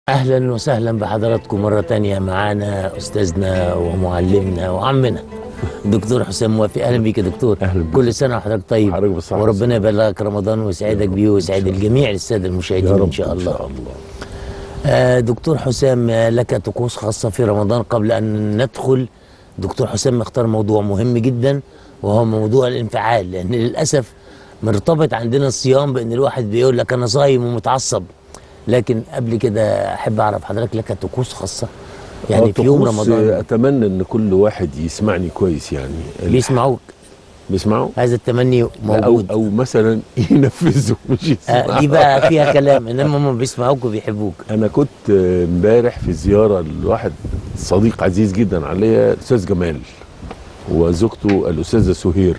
اهلا وسهلا بحضراتكم مره تانية معانا استاذنا ومعلمنا وعمنا دكتور حسام موافي اهلا بيك يا دكتور أهلا بيك. كل سنه وحضرتك طيب حضرتك بالصحة وربنا يبلغك رمضان ويسعدك بيه ويسعد الجميع الساده المشاهدين يا رب ان شاء الله, إن شاء الله. آه دكتور حسام آه، لك طقوس خاصه في رمضان قبل ان ندخل دكتور حسام اختار موضوع مهم جدا وهو موضوع الانفعال لان للاسف مرتبط عندنا الصيام بان الواحد بيقول لك انا صايم ومتعصب لكن قبل كده احب اعرف حضرتك لك طقوس خاصه يعني آه، في يوم طقوس، رمضان آه، اتمنى ان كل واحد يسمعني كويس يعني بيسمعوك بيسمعوا هذا التمني لا، او موجود او مثلا ينفذوا مش يسمعوا آه دي بقى فيها كلام انما هم بيسمعوك وبيحبوك انا كنت آه، امبارح في زياره لواحد صديق عزيز جدا عليا الاستاذ جمال وزوجته الاستاذه سهير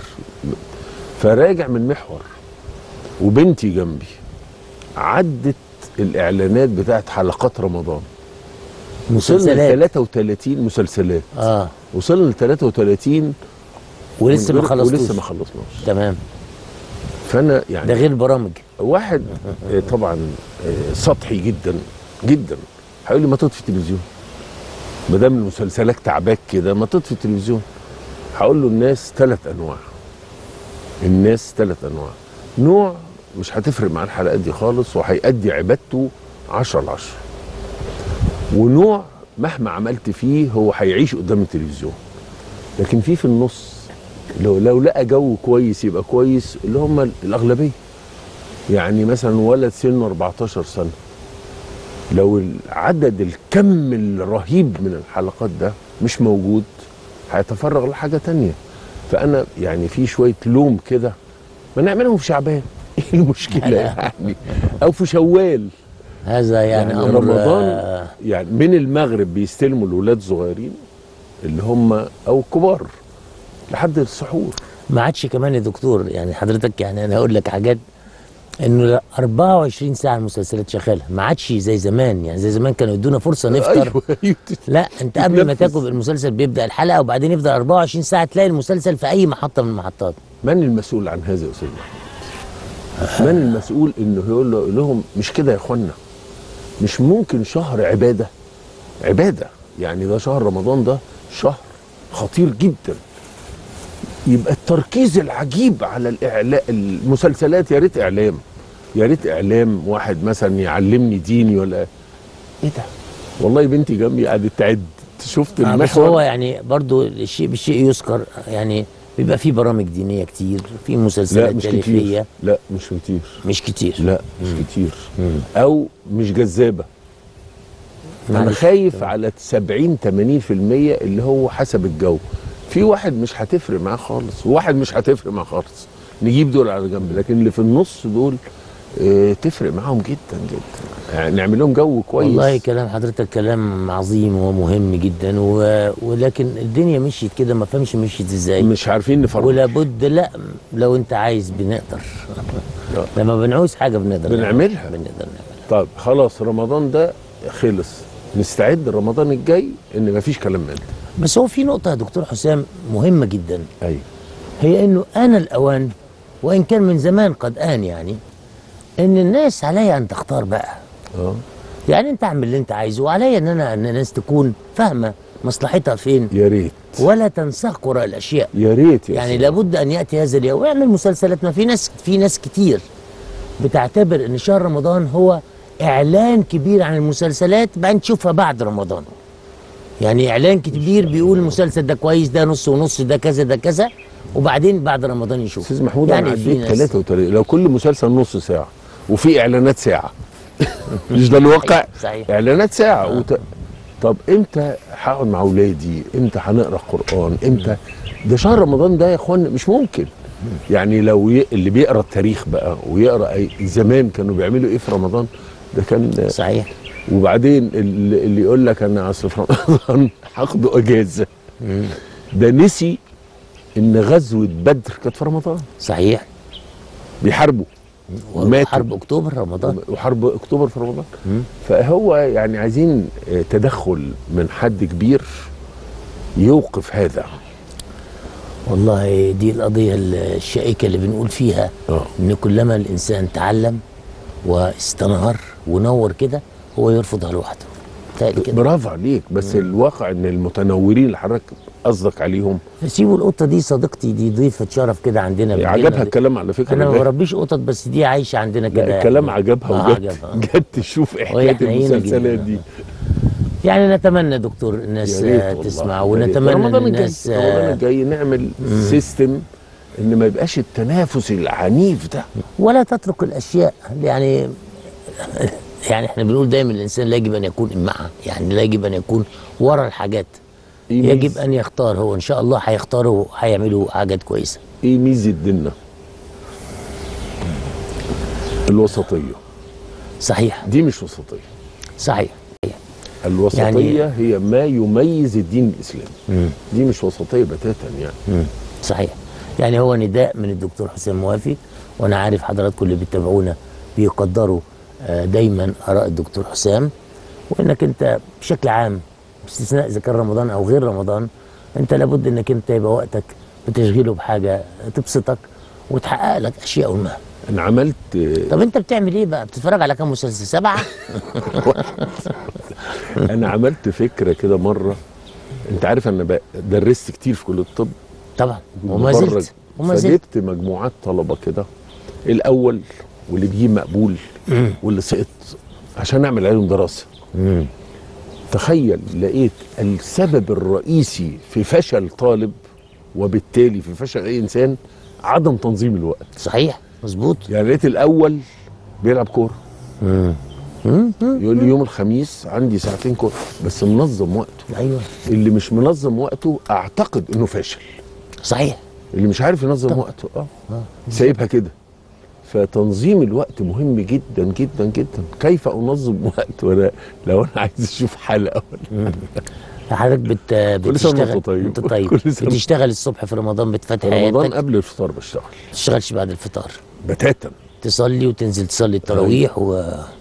فراجع من محور وبنتي جنبي عدت الاعلانات بتاعت حلقات رمضان وصلنا ل مسلسلات 33 مسلسلات اه وصلنا ل 33 ولسه ما من غير- خلصتوش ولسه ما خلصناش تمام فانا ده يعني غير برامج واحد آه، طبعا آه، سطحي جدا جدا هيقول لي ما تطفي التلفزيون ما دام المسلسلات تعباك كده ما تطفي التلفزيون هقول له الناس ثلاث انواع الناس ثلاث انواع نوع مش هتفرق مع الحلقات دي خالص وهيأدي عبادته 10 ل 10 ونوع مهما عملت فيه هو هيعيش قدام التلفزيون لكن في في النص لو لو لقى جو كويس يبقى كويس اللي هم الاغلبيه يعني مثلا ولد سنه 14 سنه لو العدد الكم الرهيب من الحلقات ده مش موجود هيتفرغ لحاجه تانية فانا يعني في شويه لوم كده ما نعملهم في شعبان ايه المشكله يعني او في شوال هذا يعني, يعني امر رمضان آه يعني من المغرب بيستلموا الاولاد صغيرين اللي هم او الكبار لحد السحور ما عادش كمان يا دكتور يعني حضرتك يعني انا هقول لك حاجات انه 24 ساعه المسلسلات شغاله ما عادش زي زمان يعني زي زمان كانوا يدونا فرصه نفطر ايوه ايوه لا انت قبل ما تتنفس. تاكل المسلسل بيبدا الحلقه وبعدين يفضل 24 ساعه تلاقي المسلسل في اي محطه من المحطات من المسؤول عن هذا يا استاذ محمود؟ من المسؤول انه يقول له- يقول لهم مش كده يا اخوانا مش ممكن شهر عباده عباده يعني ده شهر رمضان ده شهر خطير جدا يبقى التركيز العجيب على الاعلاء المسلسلات يا ريت اعلام يا ريت اعلام واحد مثلا يعلمني ديني ولا ايه ده والله بنتي جنبي قعدت تعد شفت آه بس المحور هو يعني برضو الشيء بالشيء يذكر يعني بيبقى في برامج دينيه كتير في لا مسلسلات مش تاريخيه كتير لا مش كتير مش كتير لا مش كتير او مش جذابه انا معلش. خايف على 70 80% اللي هو حسب الجو في واحد مش هتفرق معاه خالص وواحد مش هتفرق معاه خالص نجيب دول على جنب لكن اللي في النص دول اه تفرق معاهم جدا جدا يعني نعمل لهم جو كويس والله كلام حضرتك كلام عظيم ومهم جدا و... ولكن الدنيا مشيت كده ما فهمش مشيت ازاي مش عارفين نفرق ولابد لا لو انت عايز بنقدر آه. لما بنعوز حاجه بنقدر بنعملها. نعملها. بنقدر نعملها طب خلاص رمضان ده خلص نستعد رمضان الجاي ان مفيش كلام من ده بس هو في نقطه يا دكتور حسام مهمه جدا ايوه هي انه انا الاوان وان كان من زمان قد ان يعني ان الناس عليا ان تختار بقى اه يعني انت اعمل اللي انت عايزه وعليا ان انا ان الناس تكون فاهمه مصلحتها فين يا ريت ولا تنساق وراء الاشياء يا ريت يا يعني سيدي. لابد ان ياتي هذا اليوم ويعمل مسلسلات ما في ناس في ناس كتير بتعتبر ان شهر رمضان هو اعلان كبير عن المسلسلات بعدين تشوفها بعد رمضان يعني اعلان كبير بيقول المسلسل ده كويس ده نص ونص ده كذا ده كذا وبعدين بعد رمضان يشوف استاذ محمود يعني انا في عديت ناس 33 لو كل مسلسل نص ساعه وفي اعلانات ساعه مش ده الواقع صحيح. اعلانات ساعه وت... طب امتى هقعد مع اولادي امتى هنقرا قران امتى ده شهر رمضان ده يا اخوان مش ممكن يعني لو ي... اللي بيقرا التاريخ بقى ويقرا أي... زمان كانوا بيعملوا ايه في رمضان ده كان صحيح وبعدين اللي اللي يقول لك انا اصل في رمضان هاخده اجازه ده نسي ان غزوه بدر كانت في رمضان صحيح بيحاربوا وماتوا. وحرب اكتوبر رمضان وحرب اكتوبر في رمضان فهو يعني عايزين آه، تدخل من حد كبير يوقف هذا والله دي القضيه الشائكه اللي بنقول فيها اه ان كلما الانسان تعلم واستنار ونور كده هو يرفضها لوحده تقل كده برافو عليك بس الواقع ان المتنورين اللي حضرتك قصدك عليهم سيبوا القطه دي صديقتي دي ضيفه شرف كده عندنا بالليل. عجبها الكلام على فكره انا ما ده. بربيش قطط بس دي عايشه عندنا كده لا الكلام يعني. عجبها آه، وجت عجبها. جت تشوف ايه وهي حكايه حنينة المسلسلات جداً. دي يعني نتمنى دكتور الناس يا ريت آه، والله. تسمع يا ريت. ونتمنى ان رمضان الجاي الناس رمضان آه، الجاي نعمل سيستم ان ما يبقاش التنافس العنيف ده ولا تترك الاشياء يعني يعني احنا بنقول دايما الانسان لا يجب ان يكون امعه يعني لا يجب ان يكون ورا الحاجات إيه ميزة- يجب ان يختار هو ان شاء الله هيختاروا هيعملوا حاجات كويسه ايه ميزه ديننا الوسطيه صحيح دي مش وسطيه صحيح الوسطيه يعني- هي ما يميز الدين الاسلامي دي مش وسطيه بتاتا يعني مم. صحيح يعني هو نداء من الدكتور حسين موافي وانا عارف حضراتكم اللي بتتابعونا بيقدروا آه، دايما اراء الدكتور حسام وانك انت بشكل عام باستثناء اذا كان رمضان او غير رمضان انت لابد انك انت يبقى وقتك بتشغيله بحاجه تبسطك وتحقق لك اشياء ما انا عملت طب انت بتعمل ايه بقى بتتفرج على كام مسلسل سبعه انا عملت فكره كده مره انت عارف انا بقى درست كتير في كليه الطب طبعا وما متفرج. زلت وما زلت فجبت مجموعات طلبه كده الاول واللي بيجيب مقبول واللي سقط عشان اعمل عليهم دراسه مم. تخيل لقيت السبب الرئيسي في فشل طالب وبالتالي في فشل اي انسان عدم تنظيم الوقت صحيح مظبوط يعني لقيت الاول بيلعب كوره يقول لي يوم الخميس عندي ساعتين كوره بس منظم وقته ايوه اللي مش منظم وقته اعتقد انه فاشل صحيح اللي مش عارف ينظم طبعا. وقته اه سايبها كده فتنظيم الوقت مهم جدا جدا جدا كيف انظم وقت وانا لو انا عايز اشوف حلقه ولا حضرتك بت... كل سنة بتشتغل وأنت طيب. انت طيب كل سنة. بتشتغل الصبح في رمضان بتفتح في رمضان حياتك قبل الفطار بشتغل ما تشتغلش بعد الفطار بتاتا تصلي وتنزل تصلي التراويح و...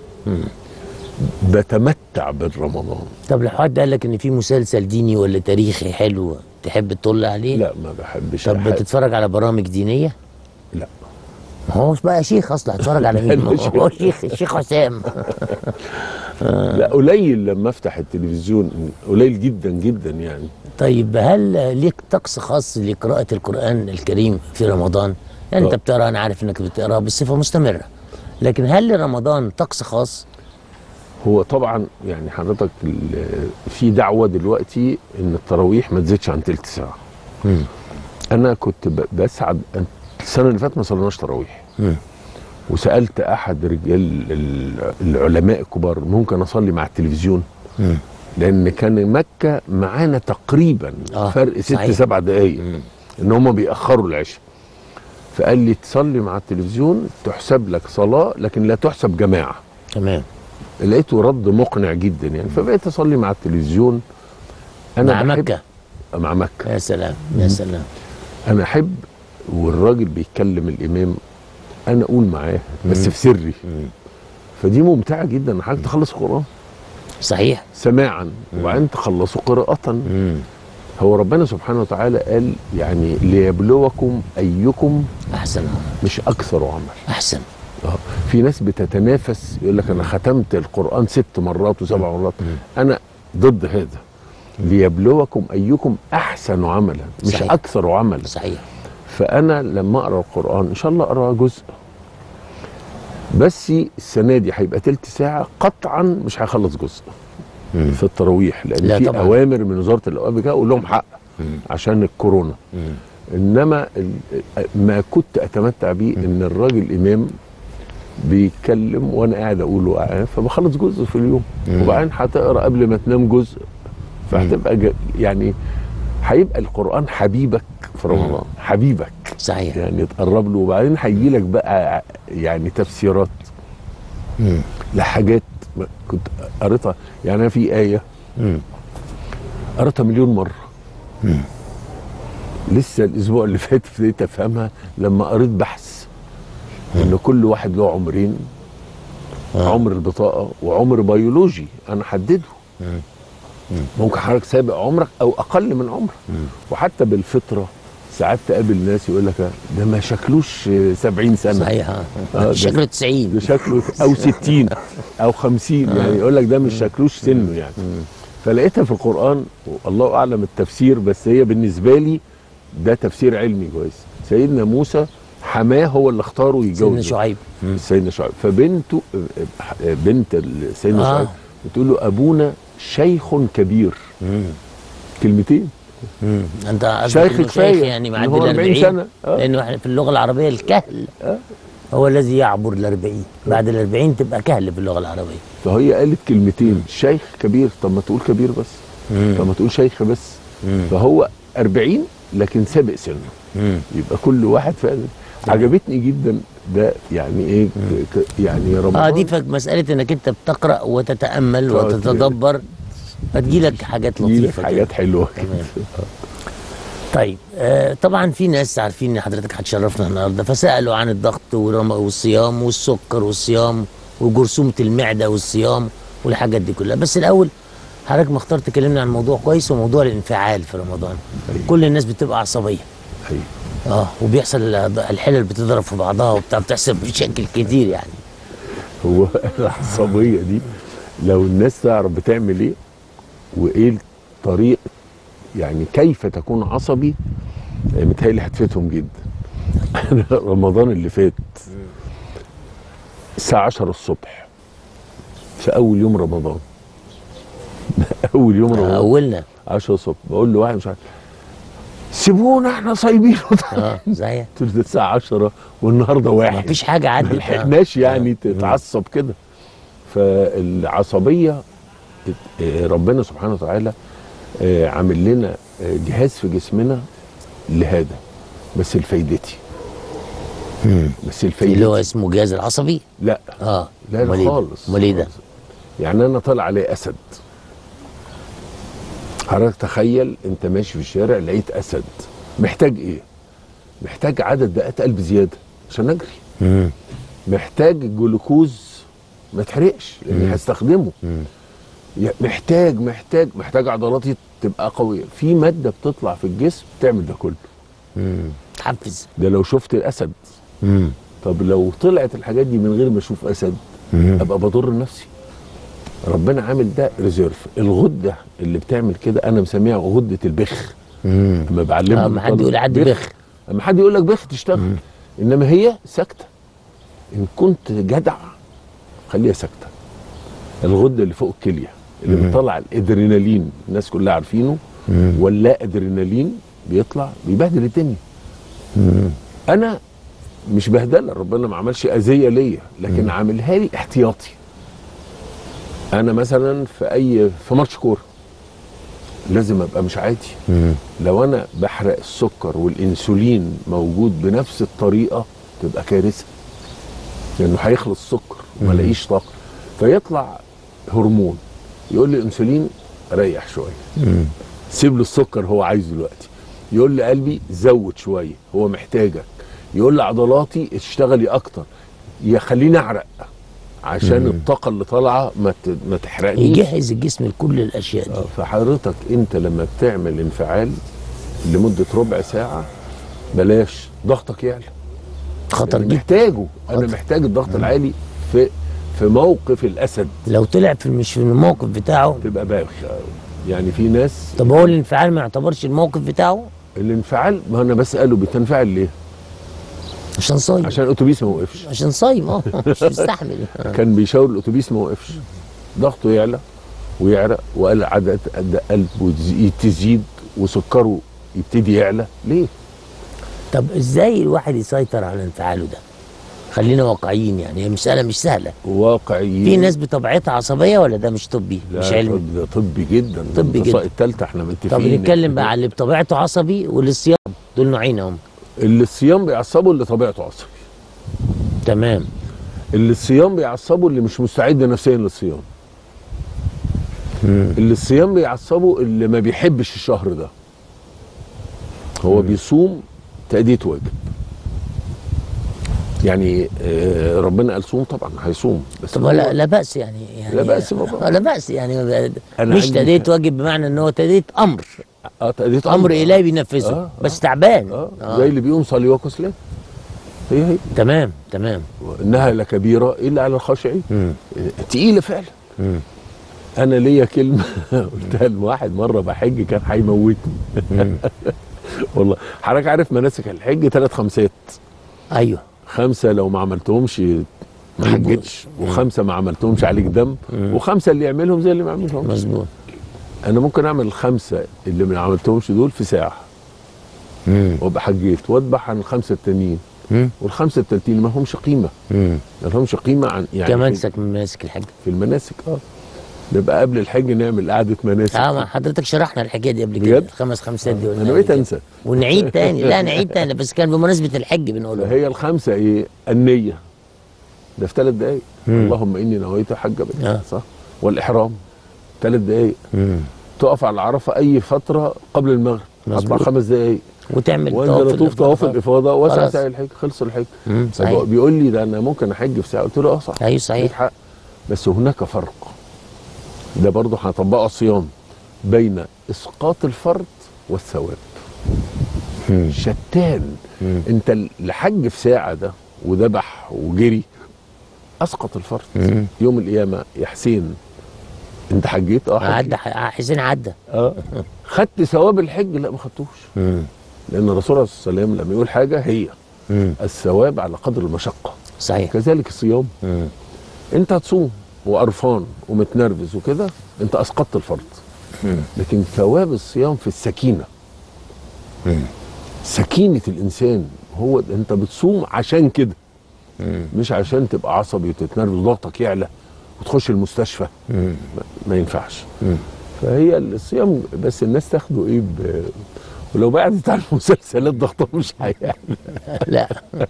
بتمتع بالرمضان طب لو حد قال لك ان في مسلسل ديني ولا تاريخي حلو تحب تطل عليه لا ما بحبش طب أحد. بتتفرج على برامج دينيه لا ما هو مش بقى شيخ اصلا هتفرج على مين ما مش- هو شيخ الشيخ حسام لا قليل لما افتح التلفزيون قليل جدا جدا يعني طيب هل ليك طقس خاص لقراءه القران الكريم في رمضان يعني انت آه. بتقرا انا عارف انك بتقراه بصفه مستمره لكن هل لرمضان طقس خاص هو طبعا يعني حضرتك ال- في دعوه دلوقتي ان التراويح ما تزيدش عن تلت ساعه مم. انا كنت ب- بسعد السنه اللي فاتت ما صليناش تراويح مم. وسالت احد رجال ال- العلماء الكبار ممكن اصلي مع التلفزيون مم. لان كان مكه معانا تقريبا آه، فرق ست صحيح. سبع دقائق مم. ان هم بيأخروا العشاء فقال لي تصلي مع التلفزيون تحسب لك صلاه لكن لا تحسب جماعه تمام لقيته رد مقنع جدا يعني فبقيت اصلي مع التلفزيون انا مع بحب- مكه مع مكه يا سلام يا سلام انا احب والراجل بيتكلم الامام انا اقول معاه بس في سري فدي ممتعه جدا ان حضرتك تخلص القران صحيح سماعا وبعدين تخلصه قراءه مم. هو ربنا سبحانه وتعالى قال يعني ليبلوكم ايكم احسن مش اكثر عمل احسن آه. في ناس بتتنافس يقول لك انا ختمت القران ست مرات وسبع مرات انا ضد هذا ليبلوكم ايكم احسن عملا مش صحيح. اكثر عملا صحيح فانا لما اقرا القران ان شاء الله اقرا جزء بس السنه دي هيبقى تلت ساعه قطعا مش هيخلص جزء مم. في التراويح لان لا في طبعاً. اوامر من وزاره الاوقاف كده اقول لهم حق مم. عشان الكورونا مم. انما ال- ما كنت اتمتع بيه ان الراجل امام بيتكلم وانا قاعد اقول وقاعد فبخلص جزء في اليوم مم. وبعدين هتقرا قبل ما تنام جزء فهتبقى ج- يعني هيبقى القران حبيبك في رمضان حبيبك صحيح يعني تقرب له وبعدين هيجي لك بقى يعني تفسيرات مم. لحاجات ما كنت قريتها يعني انا في ايه مم. قريتها مليون مره مم. لسه الاسبوع اللي فات ابتديت افهمها لما قريت بحث ان كل واحد له عمرين آه. عمر البطاقه وعمر بيولوجي انا حدده مم. ممكن حضرتك سابق عمرك او اقل من عمرك وحتى بالفطره ساعات تقابل ناس يقول لك ده ما شكلوش 70 سنه صحيح آه، اه ده- شكله ده 90 شكله او 60 او 50 يعني يقول لك ده مش شكلوش سنه يعني فلقيتها في القران والله اعلم التفسير بس هي بالنسبه لي ده تفسير علمي كويس سيدنا موسى حماه هو اللي اختاره سيدنا يتجوز شعيب سيدنا شعيب فبنته بنت ال- سيدنا آه. شعيب بتقول له ابونا شيخ كبير كلمتين مم. انت قصدك شيخ إنه كفاية، شيخ يعني إن معدي هو ال 40 40 سنة. آه. لانه احنا في اللغه العربيه الكهل آه. هو الذي يعبر ال 40 بعد ال 40 تبقى كهل في اللغه العربيه فهي قالت كلمتين شيخ كبير طب ما تقول كبير بس طب ما تقول شيخ بس فهو 40 لكن سابق سنه مم. يبقى كل واحد فعلا عجبتني جدا ده يعني ايه ك- ك- يعني رمضان اه دي فك مساله انك انت بتقرا وتتامل تقعد وتتدبر فتجيلك حاجات يجيلك لطيفه كده. حاجات حلوه كده تمام. طيب آه طبعا في ناس عارفين ان حضرتك هتشرفنا النهارده فسالوا عن الضغط والرم- والصيام والسكر والصيام وجرثومه المعده والصيام والحاجات دي كلها بس الاول حضرتك مختار تكلمنا عن موضوع كويس وموضوع الانفعال في رمضان كل الناس بتبقى عصبيه أيوة. اه وبيحصل الحلل بتضرب في بعضها وبتاع بتحصل بشكل كتير يعني هو العصبيه دي لو الناس تعرف بتعمل ايه وايه الطريق يعني كيف تكون عصبي آه، متهيألي هتفيدهم جدا انا رمضان اللي فات الساعه 10 الصبح في اول يوم رمضان اول يوم رمضان اولنا 10 الصبح بقول له واحد مش عارف سيبونا احنا صايمين اه صحيح قلت له ده الساعه 10 والنهارده ما واحد فيش حاجه ما عدت آه. لحقناش يعني تتعصب كده فالعصبيه آه، ربنا سبحانه وتعالى آه، عامل لنا آه، جهاز في جسمنا لهذا بس لفايدتي بس اللي لفايدتي هو اسمه جهاز العصبي لا اه لا أمال لا إيه؟ خالص امال ايه ده؟ خالص. يعني انا طالع عليه اسد حضرتك تخيل انت ماشي في الشارع لقيت اسد محتاج ايه محتاج عدد دقات قلب زياده عشان اجري مم. محتاج جلوكوز ما تحرقش لاني هستخدمه يا- محتاج محتاج محتاج عضلاتي تبقى قويه في ماده بتطلع في الجسم تعمل ده كله مم. تحفز ده لو شفت الاسد مم. طب لو طلعت الحاجات دي من غير ما اشوف اسد مم. ابقى بضر نفسي ربنا عامل ده ريزيرف الغده اللي بتعمل كده انا مسميها غده البخ مم. اما بعلمها اه ما حد للطلبة، يقول عد بخ اما حد يقول لك بخ تشتغل انما هي ساكته ان كنت جدع خليها ساكته الغده اللي فوق الكليه اللي بتطلع الادرينالين الناس كلها عارفينه ولا ادرينالين بيطلع بيبهدل الدنيا انا مش بهدله ربنا ما عملش اذيه ليا لكن عاملها لي احتياطي انا مثلا في اي في ماتش كوره لازم ابقى مش عادي مم. لو انا بحرق السكر والانسولين موجود بنفس الطريقه تبقى كارثه لانه هيخلص السكر وما الاقيش طاقه فيطلع هرمون يقول لي انسولين ريح شويه سيب له السكر هو عايزه دلوقتي يقول لي قلبي زود شويه هو محتاجك يقول لي عضلاتي اشتغلي اكتر يخليني اعرق عشان الطاقه اللي طالعه ما ت- ما تحرقنيش يجهز الجسم لكل الاشياء دي آه، فحضرتك انت لما بتعمل انفعال لمده ربع ساعه بلاش ضغطك يعلى خطر يعني جدا محتاجه انا خطر. محتاج الضغط العالي في في موقف الاسد لو طلع في مش في الموقف بتاعه تبقى بايخ يعني في ناس طب هو الانفعال ما يعتبرش الموقف بتاعه الانفعال ما انا بساله بتنفعل ليه؟ عشان صايم عشان الاتوبيس ما وقفش عشان صايم اه مش مستحمل آه. كان بيشاور الاتوبيس ما وقفش ضغطه يعلى ويعرق وقال عدد قد قلبه يتز- تزيد وسكره يبتدي يعلى ليه؟ طب ازاي الواحد يسيطر على انفعاله ده خلينا واقعيين يعني هي مساله مش سهله واقعيين في ناس بطبيعتها عصبيه ولا ده مش طبي لا مش علمي طب ده طبي جدا طبي جدا. الثالثه احنا متفقين طب نتكلم بقى على اللي بطبيعته عصبي والصيام دول نوعين هم اللي الصيام بيعصبه اللي طبيعته عصبي تمام اللي الصيام بيعصبه اللي مش مستعد نفسيا للصيام اللي الصيام بيعصبه اللي ما بيحبش الشهر ده هو بيصوم تأدية واجب يعني آه، ربنا قال صوم طبعا هيصوم بس طب هو- لا لا باس يعني يعني لا بأس بابا. آه، لا باس يعني أنا مش عندي- تأدية واجب بمعنى ان هو تأدية امر اه تأديت امر آه. الهي بينفذه آه، بس تعبان اه آه. زي اللي بيقوم صلي وكسلان هي هي تمام تمام انها لكبيره الا على الخاشعين مم. آه، تقيله فعلا مم. انا ليا كلمه قلتها لواحد مره بحج كان هيموتني والله حضرتك عارف مناسك الحج ثلاث خمسات ايوه خمسه لو ما عملتهمش ما حجتش وخمسه ما عملتهمش عليك دم وخمسه اللي يعملهم زي اللي ما يعملهمش مظبوط انا ممكن اعمل الخمسه اللي ما عملتهمش دول في ساعه مم. وابقى حجيت واذبح عن الخمسه التانيين مم. والخمسه التانيين ما لهمش قيمه مم. ما لهمش قيمه عن يعني في- كمنسك من مناسك الحج في المناسك اه نبقى قبل الحج نعمل قعده مناسك اه ما حضرتك شرحنا الحكايه دي قبل كده بجد؟ الخمس خمسات دي انا قلنا بقيت قبل كده. انسى ونعيد تاني لا نعيد تاني بس كان بمناسبه الحج بنقولها هي الخمسه ايه النيه ده في ثلاث دقائق اللهم اني نويت حج بيت آه. صح والاحرام ثلاث دقائق مم. تقف على عرفه اي فتره قبل المغرب اطلع مظبوط. خمس دقائق وتعمل وانزل اطوف طواف الافاضه واسع خلاص. سعي الحج خلص الحج مم. طب صحيح بيقول لي ده انا ممكن احج في ساعه قلت له اه صح ايوه ليك صحيح حق بس هناك فرق ده برضه هنطبقه الصيام بين اسقاط الفرض والثواب مم. شتان مم. انت الحج في ساعه ده وذبح وجري اسقط الفرض مم. يوم القيامه يا حسين انت حجيت اه حجيت. عدى ح- حسين عدى اه خدت ثواب الحج لا ما خدتوش مم. لان الرسول عليه الصلاه والسلام لما يقول حاجه هي مم. الثواب على قدر المشقه صحيح كذلك الصيام مم. انت هتصوم وقرفان ومتنرفز وكده انت اسقطت الفرض مم. لكن ثواب الصيام في السكينه مم. سكينه الانسان هو ده انت بتصوم عشان كده مم. مش عشان تبقى عصبي وتتنرفز وضغطك يعلى وتخش المستشفى مم. ما, ما ينفعش مم. فهي الصيام بس الناس تاخده ايه ب... ولو بعدت عن المسلسلات ضغطها مش هيعلى لا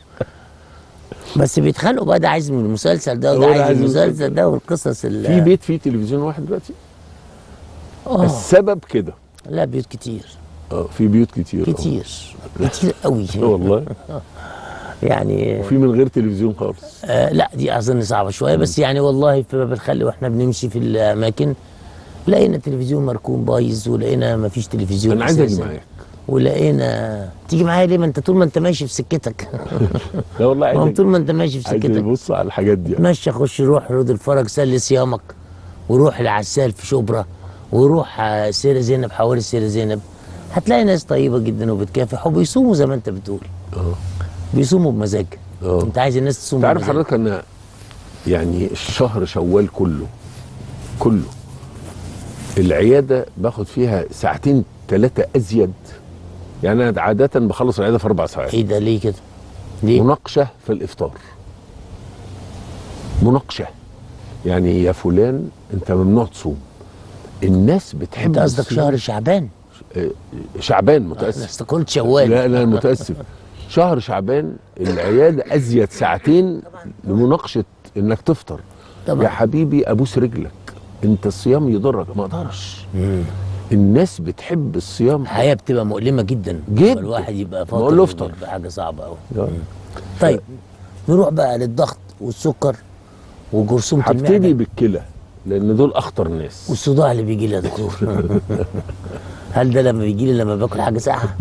بس بيتخانقوا بقى ده عايز من المسلسل ده هو وده ده عايز عايز من من المسلسل ده والقصص ال في بيت فيه تلفزيون واحد دلوقتي اه السبب كده لا بيوت كتير اه في بيوت كتير آه. كتير كتير قوي والله يعني وفي من غير تلفزيون خالص آه لا دي اظن صعبه شويه بس يعني والله في باب الخل واحنا بنمشي في الاماكن لقينا التلفزيون مركون بايظ ولقينا ما فيش تلفزيون انا عايز اجي أساساً. معاك ولقينا تيجي معايا ليه ما انت طول ما انت ماشي في سكتك لا والله عايز ما هو أجي. طول ما انت ماشي في عايز سكتك ابص على الحاجات دي مشي خش روح رود الفرج سلي صيامك وروح العسال في شبرا وروح آه، سيرة زينب حوالي سيرة زينب هتلاقي ناس طيبة جدا وبتكافح وبيصوموا زي ما انت بتقول اه بيصوموا بمزاج اه انت عايز الناس تصوم انت عارف بمزاج حضرتك انا يعني الشهر شوال كله كله العياده باخد فيها ساعتين ثلاثه ازيد يعني انا عاده بخلص العياده في اربع ساعات ايه ده ليه كده؟ ليه؟ مناقشه في الافطار مناقشه يعني يا فلان انت ممنوع تصوم الناس بتحب انت قصدك الصيام. شهر شعبان آه، شعبان انا متاسف استقلت شوال لا لا متاسف شهر شعبان العياده ازيد ساعتين لمناقشه انك تفطر طبعا. يا حبيبي ابوس رجلك انت الصيام يضرك ما اقدرش مم. الناس بتحب الصيام الحياه بتبقى مؤلمه جدا جدا. لما الواحد يبقى بقول فاطر له افطر. بتبقى حاجه صعبه قوي آه. طيب نروح بقى للضغط والسكر وجرثومه هبتدي المعده بالكلى لان دول اخطر ناس والصداع اللي بيجي لي يا دكتور هل ده لما بيجي لي لما باكل حاجه ساقعه؟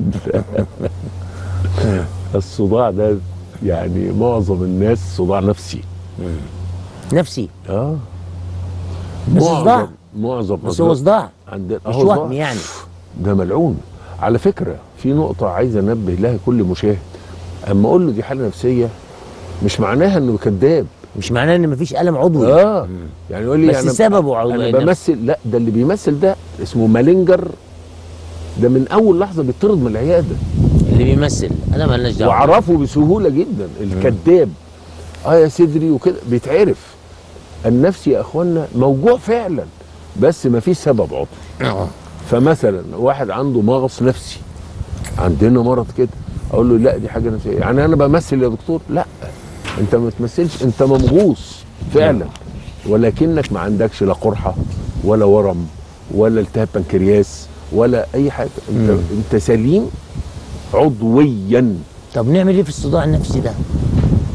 الصداع ده يعني معظم الناس صداع نفسي نفسي اه بس صداع. معظم معظم بس هو صداع عندنا مش أهو وهم صداع. يعني ده ملعون على فكره في نقطه عايز انبه لها كل مشاهد اما اقول له دي حاله نفسيه مش معناها انه كذاب مش معناه ان مفيش الم عضوي اه يعني يقول لي بس يعني سببه عضوي انا نفسي. بمثل لا ده اللي بيمثل ده اسمه مالينجر ده من اول لحظه بيطرد من العياده اللي بيمثل انا مالناش دعوه وعرفه بسهوله جدا الكذاب اه يا صدري وكده بيتعرف النفسي يا اخوانا موجوع فعلا بس ما فيش سبب عضوي اه فمثلا واحد عنده مغص نفسي عندنا مرض كده اقول له لا دي حاجه نفسيه يعني انا بمثل يا دكتور لا انت ما تمثلش انت ممغوص فعلا ولكنك ما عندكش لا قرحه ولا ورم ولا التهاب بنكرياس ولا اي حاجه انت مم. انت سليم عضويا طب نعمل ايه في الصداع النفسي ده؟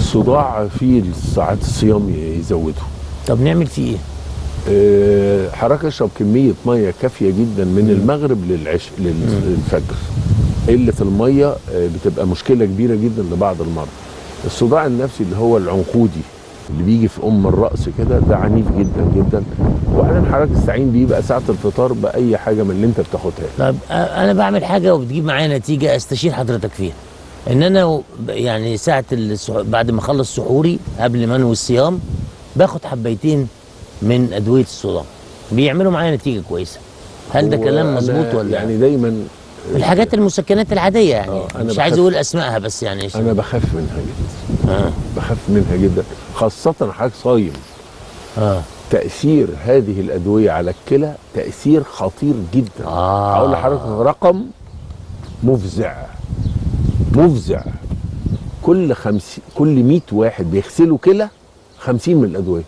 الصداع في ساعات الصيام يزوده طب نعمل فيه ايه؟ آه، حضرتك اشرب كميه ميه كافيه جدا من المغرب للعش لل- للفجر قله الميه آه، بتبقى مشكله كبيره جدا لبعض المرضى الصداع النفسي اللي هو العنقودي اللي بيجي في ام الراس كده ده عنيف جدا جدا وبعدين حضرتك استعين بيه بقى ساعه الفطار باي حاجه من اللي انت بتاخدها طب آه، انا بعمل حاجه وبتجيب معايا نتيجه استشير حضرتك فيها ان انا و- ب- يعني ساعه السح... بعد ما اخلص سحوري قبل ما انوي الصيام باخد حبيتين من ادويه الصداع بيعملوا معايا نتيجه كويسه هل ده كلام وأنا مظبوط ولا يعني دايما الحاجات المسكنات العاديه يعني آه، أنا مش عايز بخاف- اقول اسمائها بس يعني انا بخاف منها جدا اه بخاف منها جدا خاصه حضرتك صايم اه تأثير هذه الأدوية على الكلى تأثير خطير جدا آه. هقول لحضرتك رقم مفزع مفزع كل خمسين كل 100 واحد بيغسلوا كلى 50 من الأدوية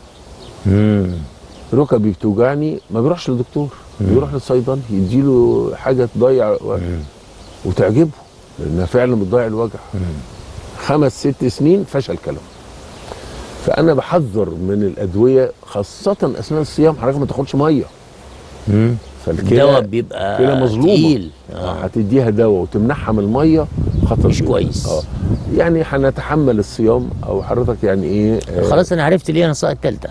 امم ركبي بتوجعني ما بيروحش للدكتور بيروح للصيدلي يديله حاجة تضيع وقت وتعجبه لأنها فعلا بتضيع الوجع خمس ست سنين فشل كلام فأنا بحذر من الأدوية خاصة أثناء الصيام حضرتك ما تاخدش مية امم فالكلى الدواء بيبقى كلى مظلومه تقيل آه. آه. هتديها دواء وتمنعها من الميه خطر مش جداً. كويس. اه يعني هنتحمل الصيام او حضرتك يعني ايه آه خلاص انا عرفت ليه انا ساقط تالتة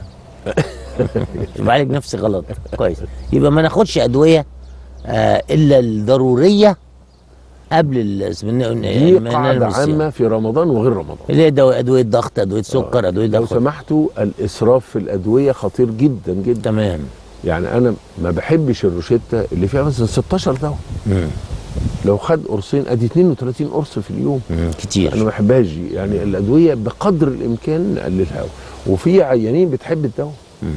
بعالج نفسي غلط كويس يبقى ما ناخدش ادويه آه الا الضروريه قبل ال دي ما قاعده ننام الصيام. عامه في رمضان وغير رمضان اللي هي دواء ادويه ضغط ادويه سكر ادويه لو ضغط سمحتوا الاسراف في الادويه خطير جدا جدا تمام يعني انا ما بحبش الروشته اللي فيها مثلا 16 دواء مم. لو خد قرصين ادي 32 قرص في اليوم مم. انا كتير ما بحبهاش دي يعني الادويه بقدر الامكان نقللها وفي عيانين بتحب الدواء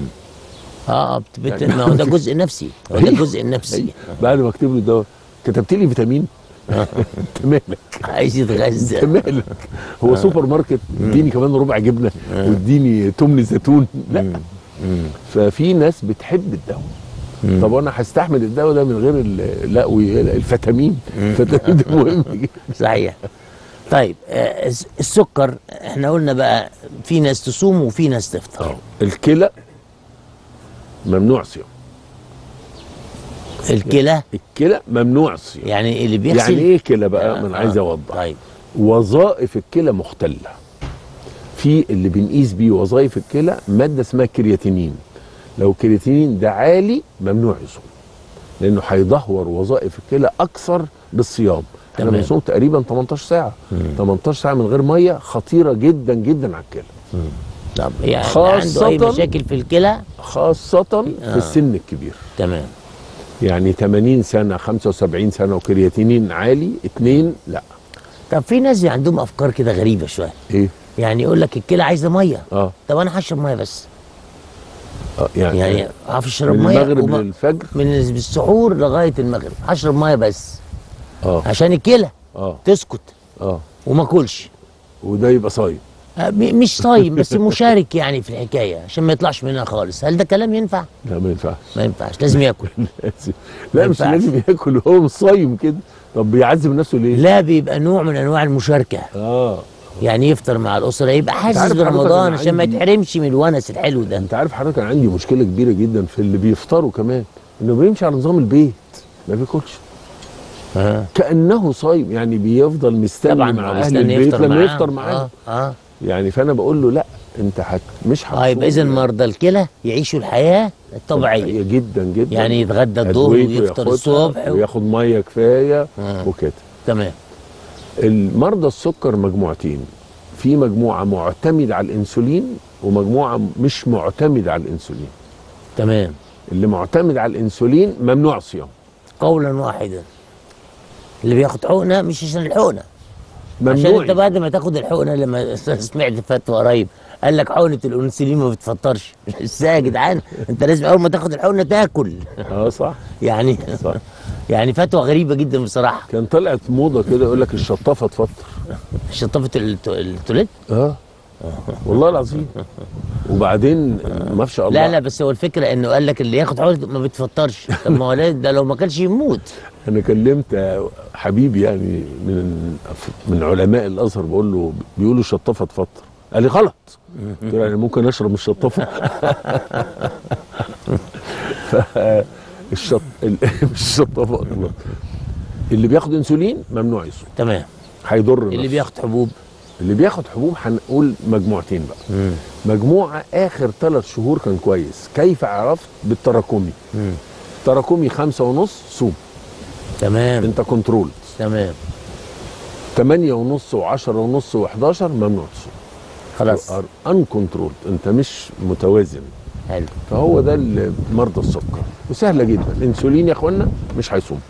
اه بت... بت... ما هو ده جزء نفسي هو ده أيوه. الجزء النفسي أيوة. بعد ما اكتب له الدواء كتبت لي فيتامين انت مالك عايز انت يتغذى مالك هو سوبر ماركت اديني كمان ربع جبنه واديني تمن زيتون لا مم. ففي ناس بتحب الدواء مم. طب وانا هستحمل الدواء ده من غير ال- لا وي- الفيتامين الفيتامين ده مهم جدا صحيح طيب آه الس- السكر احنا قلنا بقى في ناس تصوم وفي ناس تفطر الكلى ممنوع صيام الكلى الكلى ممنوع الصيام يعني اللي بيغسل يعني ايه كلى بقى آه، ما انا آه. عايز اوضح طيب وظائف الكلى مختلة في اللي بنقيس بيه وظائف الكلى مادة اسمها كرياتينين لو الكرياتينين ده عالي ممنوع يصوم لانه هيدهور وظائف الكلى اكثر بالصيام احنا تمام. بنصوم تقريبا 18 ساعة 18 ساعة من غير مية خطيرة جدا جدا على الكلى طب يعني عنده اي خاصة- مشاكل في الكلى خاصة آه. في السن الكبير تمام يعني 80 سنة 75 سنة وكرياتينين عالي اتنين لا طب في ناس عندهم افكار كده غريبه شويه ايه يعني يقول لك الكلى عايزه ميه اه, طب انا هشرب ميه بس آه يعني, يعني هعرف اشرب من ميه المغرب وما- للفجر من السحور لغايه المغرب هشرب ميه بس اه عشان الكلى اه تسكت اه وما اكلش وده يبقى صايم آه، م- مش صايم بس مشارك يعني في الحكايه عشان ما يطلعش منها خالص هل ده كلام ينفع لا ما ينفعش ما ينفعش لازم ياكل لازم لا مش ينفعش. لازم ياكل هو مش صايم كده طب بيعذب نفسه ليه؟ لا بيبقى نوع من انواع المشاركه اه يعني يفطر مع الاسره يبقى حاسس عارف حضرتك برمضان أنا عشان ما عندي- يتحرمش من الونس الحلو ده انت عارف حضرتك انا عندي مشكله كبيره جدا في اللي بيفطروا كمان انه بيمشي على نظام البيت ما بياكلش آه. كانه صايم يعني بيفضل مستني طبعا مع هو اهل مستني البيت يفطر لما معاهم. يفطر معاهم اه اه يعني فانا بقول له لا انت هت مش هتصوم اه يبقى اذا مرضى الكلى يعيشوا الحياه الطبيعيه طبيعية جدا جدا يعني يتغدى الظهر أدويته ويفطر ياخدها الصبح و... وياخد ميه كفايه آه. وكده تمام المرضى السكر مجموعتين في مجموعه معتمده على الانسولين ومجموعه مش معتمده على الانسولين تمام اللي معتمد على الانسولين ممنوع صيام قولا واحدا اللي بياخد حقنه مش عشان الحقنه عشان ممنوع انت بعد ما تاخد الحقنه لما سمعت فتوى قريب قال لك حقنه الانسولين ما بتفطرش ازاي يا جدعان انت لازم اول ما تاخد الحقنه تاكل اه صح يعني صح يعني فتوى غريبه جدا بصراحه كان طلعت موضه كده يقول لك الشطافه تفطر شطافه الت- التوليت اه والله العظيم وبعدين ما شاء الله لا لا بس هو الفكره انه قال لك اللي ياخد حبوب ما بتفطرش طب ما هو لا- ده لو ما كانش يموت انا كلمت حبيبي يعني من من علماء الازهر بقول له بيقولوا الشطافه تفطر قال لي غلط قلت له يعني ممكن اشرب من الشطافه فالشط ال- مش الشطافه غلط اللي بياخد انسولين ممنوع يصوم تمام هيضر اللي نفسه. بياخد حبوب اللي بياخد حبوب هنقول مجموعتين بقى مجموعه اخر ثلاث شهور كان كويس كيف عرفت بالتراكمي تراكمي خمسة ونص صوم تمام انت كنترول تمام تمانية ونص وعشرة ونص وحداشر ممنوع تصوم خلاص ان كنترول انت مش متوازن حلو فهو ده اللي مرضى السكر وسهله جدا الانسولين يا اخوانا مش هيصوم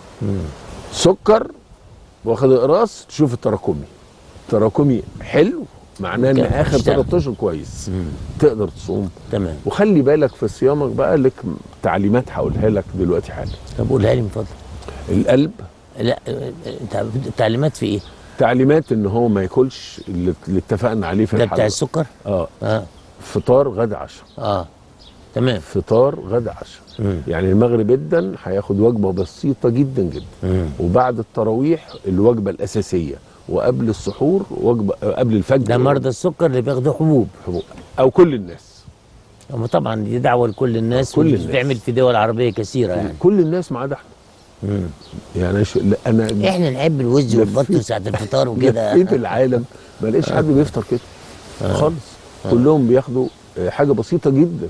سكر واخد اقراص تشوف التراكمي التراكمي حلو معناه ان كان اخر اشتغل. ثلاث اشهر كويس تقدر تصوم تمام وخلي بالك في صيامك بقى لك تعليمات هقولها لك دلوقتي حالا طب قولها لي من فضلك القلب لا آه، انت التعليمات في ايه؟ تعليمات ان هو ما ياكلش اللي اللي اتفقنا عليه في ده بتاع الحلقه السكر؟ اه اه فطار غدا عشاء اه تمام فطار غدا عشاء مم. يعني المغرب جدا هياخد وجبه بسيطه جدا جدا مم. وبعد التراويح الوجبه الاساسيه وقبل السحور وجبه آه، قبل الفجر ده مرضى السكر اللي بياخدوا حبوب حبوب. او كل الناس أما طبعا دي دعوه لكل الناس كل ودي الناس. بتتعمل في دول عربيه كثيره يعني كل الناس ما عدا احنا مم. يعني ش... لا انا احنا نحب الوز والبط لفيت- ساعه الفطار وكده لفيت العالم ما لقيتش حد بيفطر كده خالص كلهم بياخدوا آه، حاجه بسيطه جدا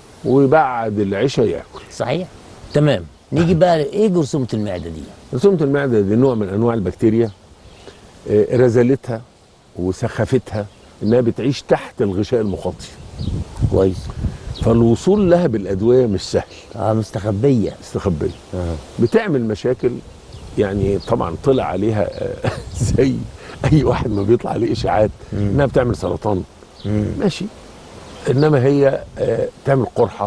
وبعد العشاء ياكل صحيح تمام نيجي بقى ايه جرثومه المعده دي؟ رسومة المعدة دي نوع من أنواع البكتيريا آه، رزالتها وسخافتها إنها بتعيش تحت الغشاء المخاطي كويس فالوصول لها بالأدوية مش سهل اه مستخبيه استخبية آه. بتعمل مشاكل يعني طبعا طلع عليها آه، زي أي واحد ما بيطلع عليه إشاعات إنها بتعمل سرطان مم. ماشي إنما هي آه، تعمل قرحة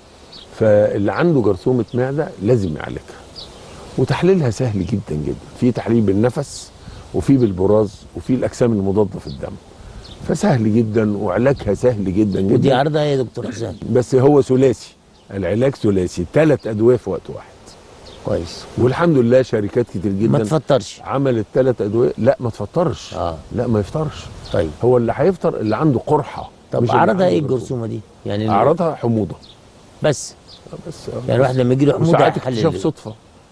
فاللي عنده جرثومة معدة لازم يعالجها وتحليلها سهل جدا جدا في تحليل بالنفس وفي بالبراز وفي الاجسام المضاده في الدم فسهل جدا وعلاجها سهل جدا ودي جدا عرضها ايه يا دكتور حسام؟ بس هو ثلاثي العلاج ثلاثي ثلاث ادويه في وقت واحد كويس والحمد لله شركات كتير ما جدا تفطرش عملت ثلاث ادويه لا ما تفطرش اه لا ما يفطرش طيب هو اللي هيفطر اللي عنده قرحه طب مش اللي عرضها عنده ايه جرثومة. الجرثومه دي؟ يعني اعراضها حموضه بس بس يعني الواحد لما يجي له حموضه وساعات يحلل اكتشاف إيه؟ صدفه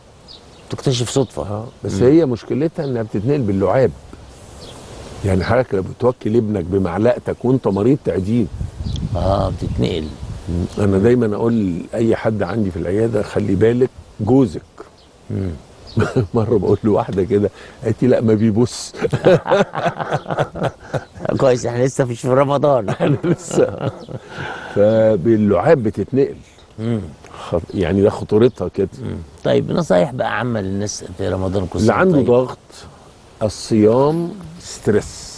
تكتشف صدفه اه بس هي مشكلتها انها بتتنقل باللعاب يعني حضرتك لو بتوكل ابنك بمعلقتك وانت مريض تعديه اه بتتنقل انا دايما اقول لاي حد عندي في العياده خلي بالك جوزك مره بقول له واحده كده قالت لي لا ما بيبص كويس احنا لسه مش في رمضان انا لسه فباللعاب بتتنقل مم. خط... يعني ده خطورتها كده طيب نصايح بقى عامه للناس في رمضان كل اللي سنة عنده طيب. ضغط الصيام ستريس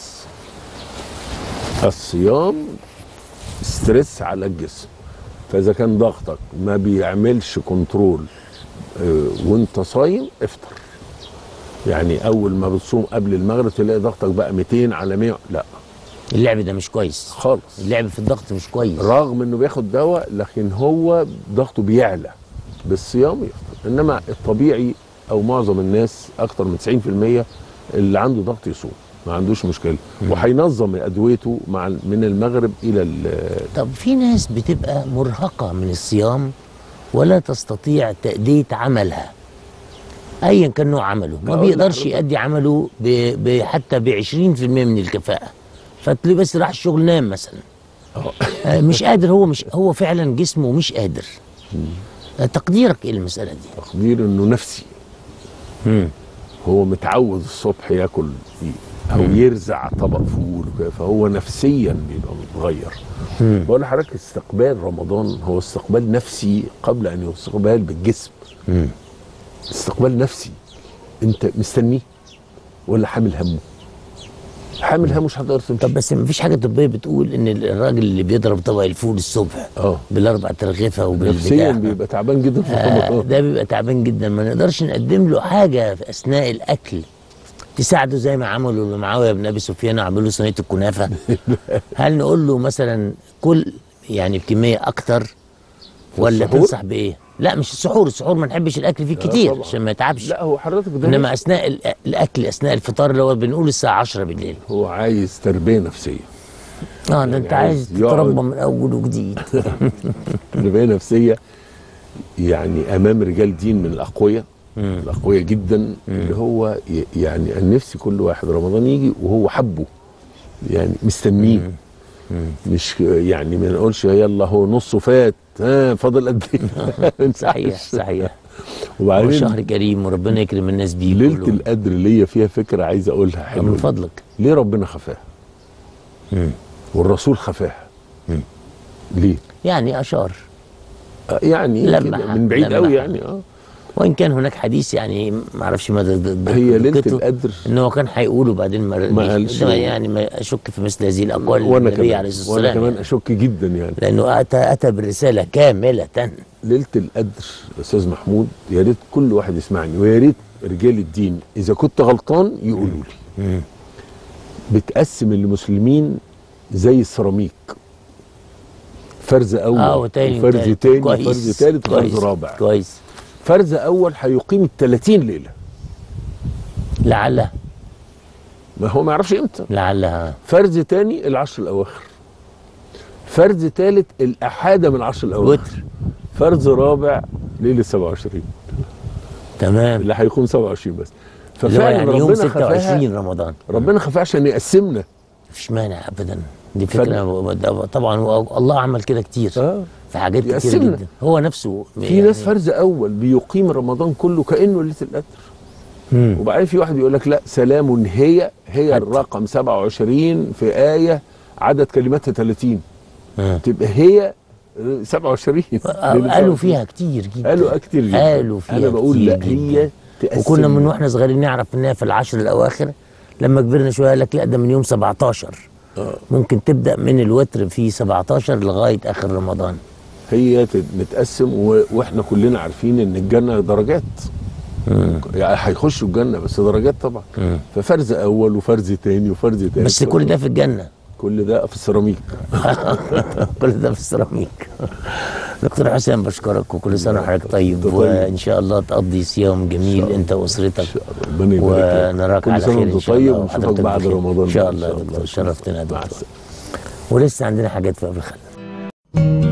الصيام ستريس على الجسم فاذا كان ضغطك ما بيعملش كنترول آه، وانت صايم افطر يعني اول ما بتصوم قبل المغرب تلاقي ضغطك بقى 200 على 100 لا اللعب ده مش كويس خالص اللعب في الضغط مش كويس رغم انه بياخد دواء لكن هو ضغطه بيعلى بالصيام يفطر انما الطبيعي او معظم الناس اكتر من 90% اللي عنده ضغط يصوم ما عندوش مشكله وهينظم ادويته مع من المغرب الى ال- طب في ناس بتبقى مرهقة من الصيام ولا تستطيع تأدية عملها أيا كان نوع عمله ما أقول بيقدرش لحضرتك. يأدي عمله ب... ب... حتى ب 20% من الكفاءة فتلاقيه بس راح الشغل نام مثلا آه، مش قادر هو مش هو فعلا جسمه مش قادر آه، تقديرك ايه المسألة دي؟ تقدير انه نفسي مم. هو متعود الصبح ياكل او يرزع طبق فول وكده، فهو نفسيا بيبقى متغير مم. بقول لحضرتك استقبال رمضان هو استقبال نفسي قبل ان يستقبل بالجسم مم. استقبال نفسي انت مستنيه ولا حامل همه حامل همه مش هتقدر تمشي طب بس مفيش حاجة طبية بتقول إن الراجل اللي بيضرب طبق الفول الصبح اه بالأربع ترغيفة نفسيا وبالبتاع بيبقى تعبان جدا في آه رمضان ده بيبقى تعبان جدا ما نقدرش نقدم له حاجه في اثناء الاكل تساعده زي ما عملوا لمعاويه بن ابي سفيان وعملوا صينيه الكنافه هل نقول له مثلا كل يعني بكميه اكتر ولا السحور؟ تنصح بايه؟ لا مش السحور السحور ما نحبش الاكل فيه كتير طبعا. عشان ما يتعبش لا هو حضرتك ده انما اثناء الأ- الاكل اثناء الفطار اللي هو بنقول الساعه 10 بالليل هو عايز تربيه نفسيه اه ده انت عايز عايز يقعد- تتربى من اول وجديد تربيه نفسيه يعني امام رجال دين من الاقوياء الاقوياء جدا اللي هو ي- يعني أنا نفسي كل واحد رمضان يجي وهو حبه يعني مستنيه مش يعني ما نقولش يلا هو نصه فات ها فاضل قد ايه ما ينفعش. صحيح صحيح هو وبعدين شهر كريم وربنا يكرم الناس بيه ليله كلهم. القدر ليا فيها فكره عايز اقولها من حلوه فضلك ليه ربنا خفاها والرسول خفاها ليه يعني اشار آه، يعني لمح- كده من بعيد لمح. قوي يعني اه وان كان هناك حديث يعني ما اعرفش مدى د- د- هي ليله دقته، القدر ان هو كان هيقوله بعدين ما ما ما قالش. يعني ما اشك في مثل هذه الاقوال وانا النبي كمان عليه الصلاه وانا والسلام كمان يعني. اشك جدا يعني لانه اتى اتى بالرساله كامله ليله القدر استاذ محمود يا ريت كل واحد يسمعني ويا ريت رجال الدين اذا كنت غلطان يقولوا لي بتقسم المسلمين زي السيراميك فرز اول اه وتاني وفرز وتالت. تاني كويس، وفرز تالت كويس، وفرز رابع كويس فرز اول هيقيم ال 30 ليله لعلها ما هو ما يعرفش امتى لعلها فرز تاني العشر الاواخر فرز تالت الاحاده من العشر الاواخر وتر فرز رابع ليله 27 تمام اللي هيكون 27 بس اللي هو ففعلا يعني يوم ربنا خفاها 26 رمضان ربنا خفاها عشان يقسمنا مفيش مانع ابدا دي فكره ده طبعا هو الله عمل كده كتير اه في حاجات كتير يقسمنا. جدا هو نفسه في ناس فرز اول بيقيم رمضان كله كانه ليله القدر مم. وبعدين في واحد يقول لك لا سلام هي هي حتى. الرقم 27 في ايه عدد كلماتها 30 آه. تبقى هي 27 قالوا فيها كتير جدا قالوا كتير جدا قالوا فيها انا بقول كتير لا جدا. هي تقسم وكنا من واحنا صغيرين نعرف انها في العشر الاواخر لما كبرنا شويه قال لك لا ده من يوم 17 آه. ممكن تبدا من الوتر في 17 لغايه اخر رمضان هي تت- نتقسم و... واحنا كلنا عارفين ان الجنه درجات يعني هيخشوا الجنه بس درجات طبعا مم. ففرز اول وفرز تاني وفرز تالت بس كل ده في الجنه كل ده في السيراميك كل ده في السيراميك دكتور حسين بشكرك وكل سنه وحضرتك طيب طيب. وان شاء الله تقضي صيام جميل انت واسرتك ربنا يبارك لك. ونراك كل على سنة خير وانت ان شاء طيب الله ونشوفك وحضرتك بعد بخير. رمضان ان شاء بقى الله يا دكتور شرفتنا يا مع دكتور السلامه ولسه عندنا حاجات في قبل الخلق